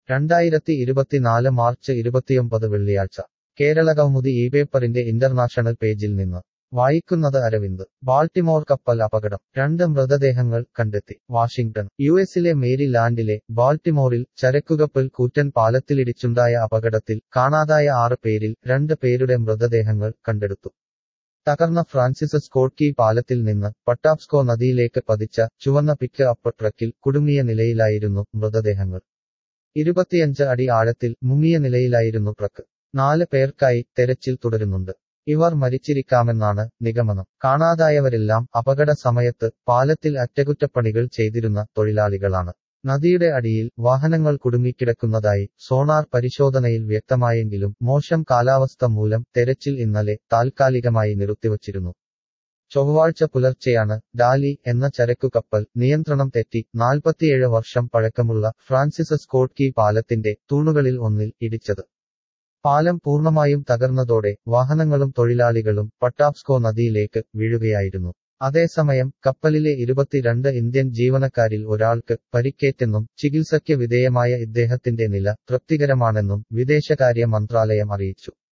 രണ്ടായിരത്തി ഇരുപത്തിനാല് മാർച്ച് ഇരുപത്തിയൊമ്പത് വെള്ളിയാഴ്ച കേരളകൗമുദി ഈ പേപ്പറിന്റെ ഇന്റർനാഷണൽ പേജിൽ നിന്ന് വായിക്കുന്നത് അരവിന്ദ് ബാൾട്ടിമോർ കപ്പൽ അപകടം രണ്ട് മൃതദേഹങ്ങൾ കണ്ടെത്തി വാഷിംഗ്ടൺ യു എസിലെ മേരി ലാൻഡിലെ ബാൾട്ടിമോറിൽ ചരക്കുകപ്പൽ കൂറ്റൻ പാലത്തിലിടിച്ചുണ്ടായ അപകടത്തിൽ കാണാതായ ആറ് പേരിൽ രണ്ട് പേരുടെ മൃതദേഹങ്ങൾ കണ്ടെടുത്തു തകർന്ന ഫ്രാൻസിസ് സ്കോട്ട് കീ പാലത്തിൽ നിന്ന് പട്ടാപ്സ്കോ നദിയിലേക്ക് പതിച്ച ചുവന്ന പിക്ക് അപ്പ് ട്രക്കിൽ കുടുങ്ങിയ നിലയിലായിരുന്നു മൃതദേഹങ്ങൾ ഇരുപത്തിയഞ്ച് അടി ആഴത്തിൽ മുങ്ങിയ നിലയിലായിരുന്നു ട്രക്ക് നാല് പേർക്കായി തെരച്ചിൽ തുടരുന്നുണ്ട് ഇവർ മരിച്ചിരിക്കാമെന്നാണ് നിഗമനം കാണാതായവരെല്ലാം അപകട സമയത്ത് പാലത്തിൽ അറ്റകുറ്റപ്പണികൾ ചെയ്തിരുന്ന തൊഴിലാളികളാണ് നദിയുടെ അടിയിൽ വാഹനങ്ങൾ കുടുങ്ങിക്കിടക്കുന്നതായി സോണാർ പരിശോധനയിൽ വ്യക്തമായെങ്കിലും മോശം കാലാവസ്ഥ മൂലം തെരച്ചിൽ ഇന്നലെ താൽക്കാലികമായി നിർത്തിവച്ചിരുന്നു ചൊവ്വാഴ്ച പുലർച്ചെയാണ് ഡാലി എന്ന ചരക്കു കപ്പൽ നിയന്ത്രണം തെറ്റി നാൽപ്പത്തിയേഴ് വർഷം പഴക്കമുള്ള ഫ്രാൻസിസ് സ്കോട്ട് കീ പാലത്തിന്റെ തൂണുകളിൽ ഒന്നിൽ ഇടിച്ചത് പാലം പൂർണ്ണമായും തകർന്നതോടെ വാഹനങ്ങളും തൊഴിലാളികളും പട്ടാപ്സ്കോ നദിയിലേക്ക് വീഴുകയായിരുന്നു അതേസമയം കപ്പലിലെ ഇരുപത്തിരണ്ട് ഇന്ത്യൻ ജീവനക്കാരിൽ ഒരാൾക്ക് പരിക്കേറ്റെന്നും ചികിത്സയ്ക്ക് വിധേയമായ ഇദ്ദേഹത്തിന്റെ നില തൃപ്തികരമാണെന്നും വിദേശകാര്യ മന്ത്രാലയം അറിയിച്ചു